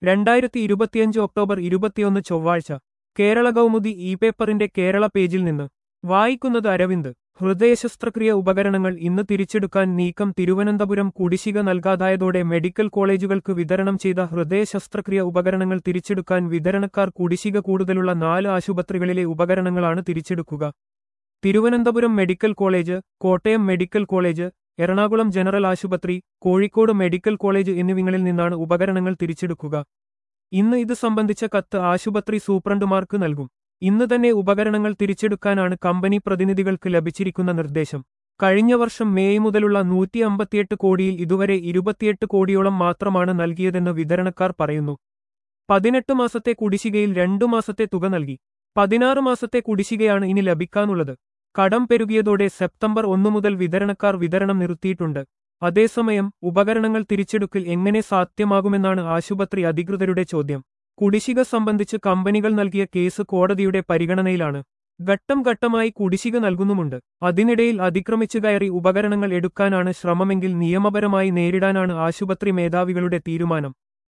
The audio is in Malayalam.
രണ്ടായിരത്തി ഇരുപത്തിയഞ്ച് ഒക്ടോബർ ഇരുപത്തിയൊന്ന് ചൊവ്വാഴ്ച കേരള കൗമുദി ഇ പേപ്പറിന്റെ കേരള പേജിൽ നിന്ന് വായിക്കുന്നത് അരവിന്ദ് ഹൃദയശസ്ത്രക്രിയ ഉപകരണങ്ങൾ ഇന്ന് തിരിച്ചെടുക്കാൻ നീക്കം തിരുവനന്തപുരം കുടിശ്ശിക നൽകാതായതോടെ മെഡിക്കൽ കോളേജുകൾക്ക് വിതരണം ചെയ്ത ഹൃദയശസ്ത്രക്രിയ ഉപകരണങ്ങൾ തിരിച്ചെടുക്കാൻ വിതരണക്കാർ കുടിശ്ശിക കൂടുതലുള്ള നാല് ആശുപത്രികളിലെ ഉപകരണങ്ങളാണ് തിരിച്ചെടുക്കുക Thiruvananthapuram medical college Kottayam medical college Ernakulam general ആശുപത്രി കോഴിക്കോട് മെഡിക്കൽ കോളേജ് എന്നിവിങ്ങളിൽ നിന്നാണ് ഉപകരണങ്ങൾ തിരിച്ചെടുക്കുക ഇന്ന് ഇത് സംബന്ധിച്ച കത്ത് ആശുപത്രി സൂപ്രണ്ടുമാർക്ക് നൽകും ഇന്ന് തന്നെ ഉപകരണങ്ങൾ തിരിച്ചെടുക്കാനാണ് കമ്പനി പ്രതിനിധികൾക്ക് ലഭിച്ചിരിക്കുന്ന നിർദ്ദേശം കഴിഞ്ഞ വർഷം മേയ് മുതലുള്ള നൂറ്റി അമ്പത്തിയെട്ട് കോടിയിൽ ഇതുവരെ ഇരുപത്തിയെട്ട് കോടിയോളം മാത്രമാണ് നൽകിയതെന്ന് വിതരണക്കാർ പറയുന്നു പതിനെട്ട് മാസത്തെ കുടിശ്ശികയിൽ രണ്ടു മാസത്തെ തുക നൽകി പതിനാറ് മാസത്തെ കുടിശ്ശികയാണ് ഇനി ലഭിക്കാനുള്ളത് കടം പെരുകിയതോടെ സെപ്റ്റംബർ ഒന്നു മുതൽ വിതരണക്കാർ വിതരണം നിർത്തിയിട്ടുണ്ട് അതേസമയം ഉപകരണങ്ങൾ തിരിച്ചെടുക്കൽ എങ്ങനെ സാധ്യമാകുമെന്നാണ് ആശുപത്രി അധികൃതരുടെ ചോദ്യം കുടിശ്ശിക സംബന്ധിച്ച് കമ്പനികൾ നൽകിയ കേസ് കോടതിയുടെ പരിഗണനയിലാണ് ഘട്ടം ഘട്ടമായി കുടിശ്ശിക നൽകുന്നുമുണ്ട് അതിനിടയിൽ അതിക്രമിച്ചു കയറി ഉപകരണങ്ങൾ എടുക്കാനാണ് ശ്രമമെങ്കിൽ നിയമപരമായി നേരിടാനാണ് ആശുപത്രി മേധാവികളുടെ തീരുമാനം